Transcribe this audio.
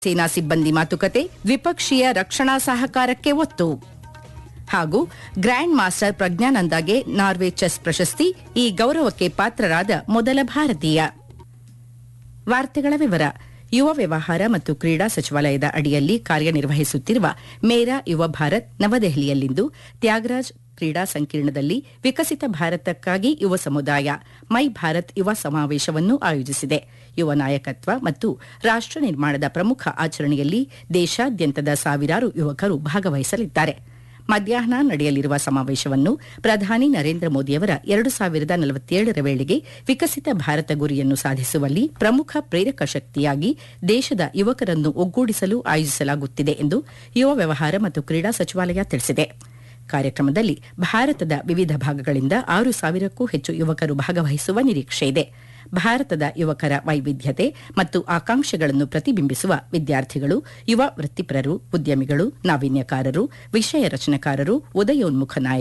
ಸೇನಾ ಸಿಬ್ಬಂದಿ ಮಾತುಕತೆ ದ್ವಿಪಕ್ಷೀಯ ರಕ್ಷಣಾ ಸಹಕಾರಕ್ಕೆ ಒತ್ತು ಹಾಗೂ ಗ್ರ್ಯಾಂಡ್ ಮಾಸ್ಟರ್ ಪ್ರಜ್ಞಾನಂದಾಗೆ ನಾರ್ವೆ ಚೆಸ್ ಪ್ರಶಸ್ತಿ ಈ ಗೌರವಕ್ಕೆ ಪಾತ್ರರಾದ ಮೊದಲ ಭಾರತೀಯ ವಾರ್ತೆಗಳ ವಿವರ ಯುವ ವ್ಯವಹಾರ ಮತ್ತು ಕ್ರೀಡಾ ಸಚಿವಾಲಯದ ಅಡಿಯಲ್ಲಿ ಕಾರ್ಯನಿರ್ವಹಿಸುತ್ತಿರುವ ಮೇರಾ ಯುವ ಭಾರತ್ ನವದೆಹಲಿಯಲ್ಲಿಂದು ತ್ಯಾಗರಾಜ್ ಕ್ರೀಡಾ ಸಂಕೀರ್ಣದಲ್ಲಿ ವಿಕಸಿತ ಭಾರತಕ್ಕಾಗಿ ಯುವ ಸಮುದಾಯ ಮೈ ಭಾರತ್ ಯುವ ಸಮಾವೇಶವನ್ನು ಆಯೋಜಿಸಿದೆ ಯುವ ನಾಯಕತ್ವ ಮತ್ತು ರಾಷ್ಟ ನಿರ್ಮಾಣದ ಪ್ರಮುಖ ಆಚರಣೆಯಲ್ಲಿ ದೇಶಾದ್ಯಂತದ ಸಾವಿರಾರು ಯುವಕರು ಭಾಗವಹಿಸಲಿದ್ದಾರೆ ಮಧ್ಯಾಹ್ನ ನಡೆಯಲಿರುವ ಸಮಾವೇಶವನ್ನು ಪ್ರಧಾನಿ ನರೇಂದ್ರ ಮೋದಿಯವರ ಎರಡು ಸಾವಿರದ ನಲವತ್ತೇಳರ ವೇಳೆಗೆ ವಿಕಸಿತ ಭಾರತ ಗುರಿಯನ್ನು ಸಾಧಿಸುವಲ್ಲಿ ಪ್ರಮುಖ ಪ್ರೇರಕ ಶಕ್ತಿಯಾಗಿ ದೇಶದ ಯುವಕರನ್ನು ಒಗ್ಗೂಡಿಸಲು ಆಯೋಜಿಸಲಾಗುತ್ತಿದೆ ಎಂದು ಯುವ ವ್ಯವಹಾರ ಮತ್ತು ಕ್ರೀಡಾ ಸಚಿವಾಲಯ ತಿಳಿಸಿದೆ ಕಾರ್ಯಕ್ರಮದಲ್ಲಿ ಭಾರತದ ವಿವಿಧ ಭಾಗಗಳಿಂದ ಆರು ಸಾವಿರಕ್ಕೂ ಹೆಚ್ಚು ಯುವಕರು ಭಾಗವಹಿಸುವ ನಿರೀಕ್ಷೆಯಿದೆ ಭಾರತದ ಯುವಕರ ವೈವಿಧ್ಯತೆ ಮತ್ತು ಆಕಾಂಕ್ಷೆಗಳನ್ನು ಪ್ರತಿಬಿಂಬಿಸುವ ವಿದ್ಯಾರ್ಥಿಗಳು ಯುವ ವೃತ್ತಿಪರರು ಉದ್ಯಮಿಗಳು ನಾವೀನ್ಯಕಾರರು ವಿಷಯ ರಚನೆಕಾರರು ಉದಯೋನ್ಮುಖ ನಾಯಕರು